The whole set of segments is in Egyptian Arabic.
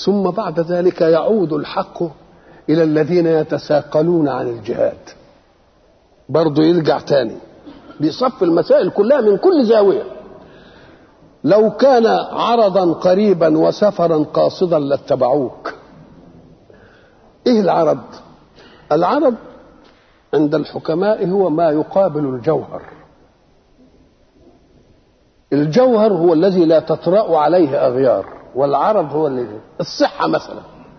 ثم بعد ذلك يعود الحق إلى الذين يتساقلون عن الجهاد برضه يرجع تاني بيصف المسائل كلها من كل زاوية لو كان عرضا قريبا وسفرا قاصدا لاتبعوك ايه العرض العرض عند الحكماء هو ما يقابل الجوهر الجوهر هو الذي لا تطرأ عليه أغيار والعرض هو الذي الصحة مثلا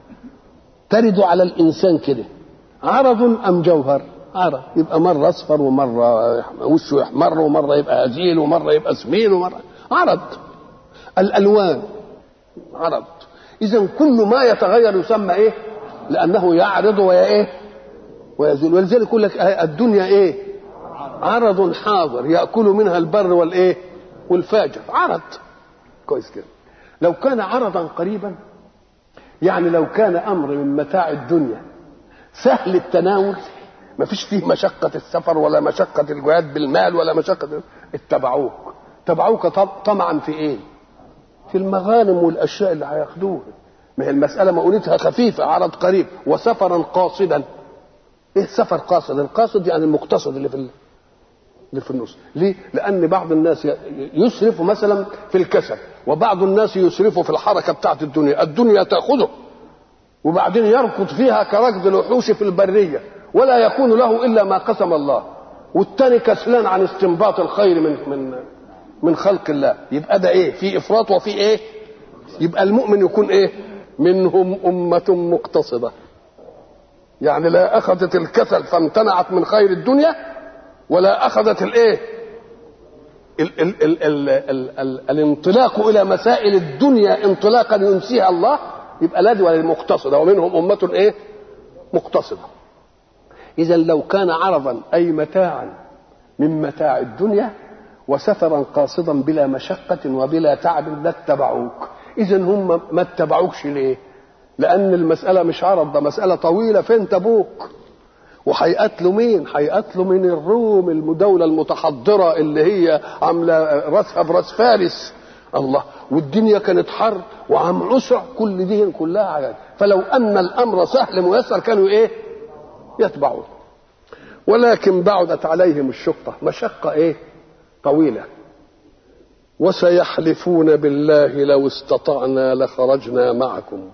ترد على الإنسان كده عرض أم جوهر عرض يبقى مرة أصفر ومرة وشه يحمر ومرة يبقى هزيل ومرة يبقى سمين ومرة عرض الألوان عرض إذا كل ما يتغير يسمى إيه؟ لأنه يعرض ويا إيه؟ ويزول ولذلك يقول لك الدنيا إيه؟ عرض حاضر يأكل منها البر والإيه؟ والفاجر عرض كويس كده لو كان عرضا قريبا يعني لو كان امر من متاع الدنيا سهل التناول ما فيش فيه مشقة السفر ولا مشقة الجهاد بالمال ولا مشقة اتبعوك اتبعوك طمعا في ايه في المغانم والاشياء اللي هياخدوها ما هي المسألة مؤونتها خفيفة عرض قريب وسفرا قاصدا ايه سفر قاصد القاصد يعني المقتصد اللي في اللي في النص ليه لان بعض الناس يسرف مثلا في الكسل وبعض الناس يسرف في الحركه بتاعت الدنيا الدنيا تاخذه وبعدين يركض فيها كركض الوحوش في البريه ولا يكون له الا ما قسم الله والتاني كسلان عن استنباط الخير من من من خلق الله يبقى ده ايه في افراط وفي ايه يبقى المؤمن يكون ايه منهم امه مقتصده يعني لا اخذت الكسل فامتنعت من خير الدنيا ولا اخذت الايه ال ال ال ال ال ال الانطلاق الى مسائل الدنيا انطلاقا ينسيها الله يبقى لا دي ولا مقتصده ومنهم امه ايه مقتصده اذا لو كان عرضا اي متاعا من متاع الدنيا وسفرا قاصدا بلا مشقة وبلا تعب لاتبعوك إذا هم ما اتبعوكش ليه لأن المسألة مش عرض ده مسألة طويلة فين تبوك وهيقتلوا مين؟ هيقتلوا من الروم الدولة المتحضرة اللي هي عاملة راسها براس فارس الله والدنيا كانت حر وعم عسر كل دي كلها حاجات فلو أن الأمر سهل ميسر كانوا إيه؟ يتبعون ولكن بعدت عليهم الشقة مشقة إيه؟ طويلة وسيحلفون بالله لو استطعنا لخرجنا معكم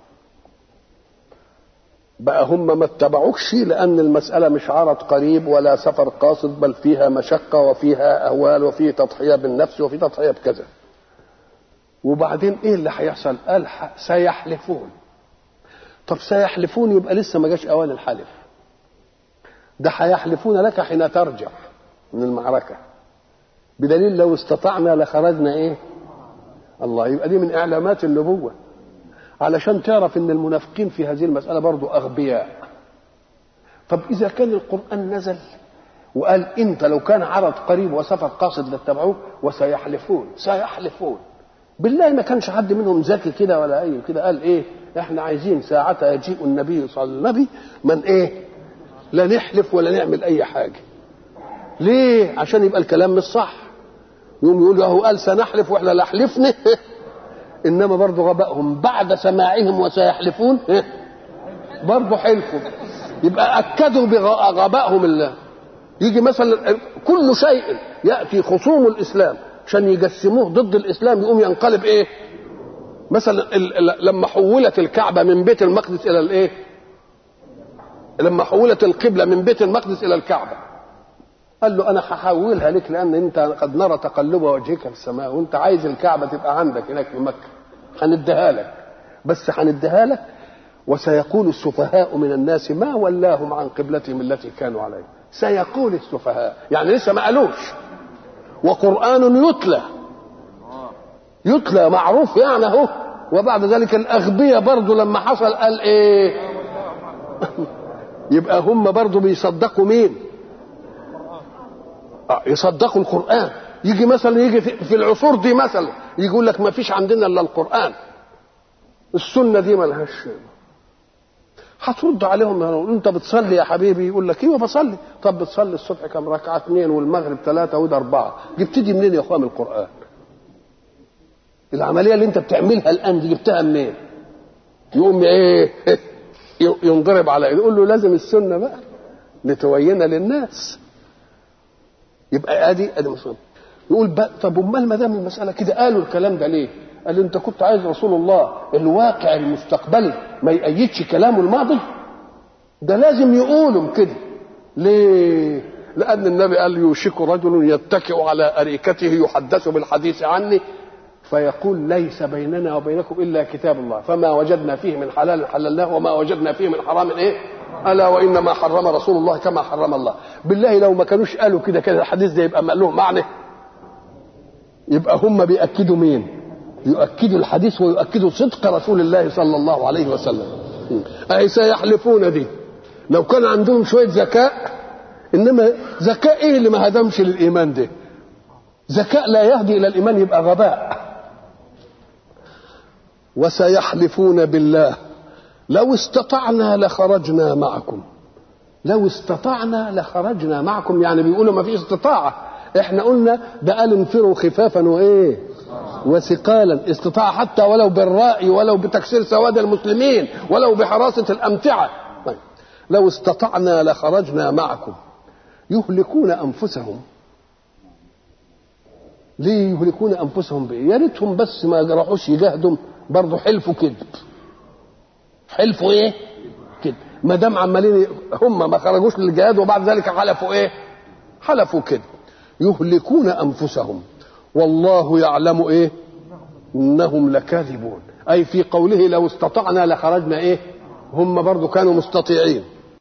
بقى هم ما اتبعوكش لان المساله مش عرض قريب ولا سفر قاصد بل فيها مشقه وفيها اهوال وفيه تضحيه بالنفس وفي تضحيه بكذا وبعدين ايه اللي هيحصل قال سيحلفون طب سيحلفون يبقى لسه ما جاش اوان الحلف ده هيحلفون لك حين ترجع من المعركه بدليل لو استطعنا لخرجنا ايه الله يبقى دي من اعلامات النبوه علشان تعرف ان المنافقين في هذه المسألة برضو أغبياء طب إذا كان القرآن نزل وقال أنت لو كان عرض قريب وسفر قاصد لاتبعوه وسيحلفون سيحلفون بالله ما كانش حد منهم ذكي كده ولا أي كده قال إيه إحنا عايزين ساعتها يجيء النبي صلى الله عليه وسلم من إيه لا نحلف ولا نعمل أي حاجة ليه عشان يبقى الكلام مش صح يوم يقول له قال سنحلف واحنا لا حلفنا انما برضه غبائهم بعد سماعهم وسيحلفون برضه حلفوا يبقى اكدوا بغبائهم الله يجي مثلا كل شيء ياتي خصوم الاسلام عشان يجسموه ضد الاسلام يقوم ينقلب ايه مثلا لما حولت الكعبه من بيت المقدس الى الايه لما حولت القبله من بيت المقدس الى الكعبه قال له انا هحولها لك لان انت قد نرى تقلب وجهك في السماء وانت عايز الكعبه تبقى عندك هناك في مكه هنديها لك بس هنديها لك وسيقول السفهاء من الناس ما ولاهم عن قبلتهم التي كانوا عليها سيقول السفهاء يعني لسه ما قالوش وقران يتلى يتلى معروف يعني اهو وبعد ذلك الاغبياء برضه لما حصل قال ايه يبقى هم برضه بيصدقوا مين يصدقوا القرآن يجي مثلا يجي في العصور دي مثلا يقول لك ما فيش عندنا الا القرآن السنة دي ملهاش هترد عليهم انت بتصلي يا حبيبي يقول لك ايوه بصلي طب بتصلي الصبح كم ركعه اثنين والمغرب ثلاثه وده اربعه جبت دي منين يا اخوان القران العمليه اللي انت بتعملها الان دي جبتها منين يقوم ايه ينضرب على ايده يقول له لازم السنه بقى لتبين للناس يبقى ادي ادي مصيبه يقول بقى طب امال ما دام المساله كده قالوا الكلام ده ليه؟ قال انت كنت عايز رسول الله الواقع المستقبلي ما يأيدش كلامه الماضي ده لازم يقولوا كده ليه؟ لأن النبي قال يوشك رجل يتكئ على أريكته يحدث بالحديث عني فيقول ليس بيننا وبينكم إلا كتاب الله فما وجدنا فيه من حلال حللناه وما وجدنا فيه من حرام إيه ألا وإنما حرم رسول الله كما حرم الله بالله لو ما كانوش قالوا كده كده الحديث ده يبقى له معنى يبقى هم بيأكدوا مين يؤكدوا الحديث ويؤكدوا صدق رسول الله صلى الله عليه وسلم أي سيحلفون دي لو كان عندهم شوية ذكاء إنما ذكاء إيه اللي ما هدمش للإيمان ده ذكاء لا يهدي إلى الإيمان يبقى غباء وسيحلفون بالله لو استطعنا لخرجنا معكم لو استطعنا لخرجنا معكم يعني بيقولوا ما فيش استطاعة احنا قلنا ده قال انفروا خفافا وايه وثقالا استطاع حتى ولو بالرأي ولو بتكسير سواد المسلمين ولو بحراسة الأمتعة طيب. لو استطعنا لخرجنا معكم يهلكون أنفسهم ليه يهلكون أنفسهم بإيه يا ريتهم بس ما راحوش يجاهدوا برضه حلفوا كذب حلفوا ايه كده ما دام عمالين هم ما خرجوش للجهاد وبعد ذلك حلفوا ايه حلفوا كده يهلكون انفسهم والله يعلم ايه انهم لكاذبون اي في قوله لو استطعنا لخرجنا ايه هم برضو كانوا مستطيعين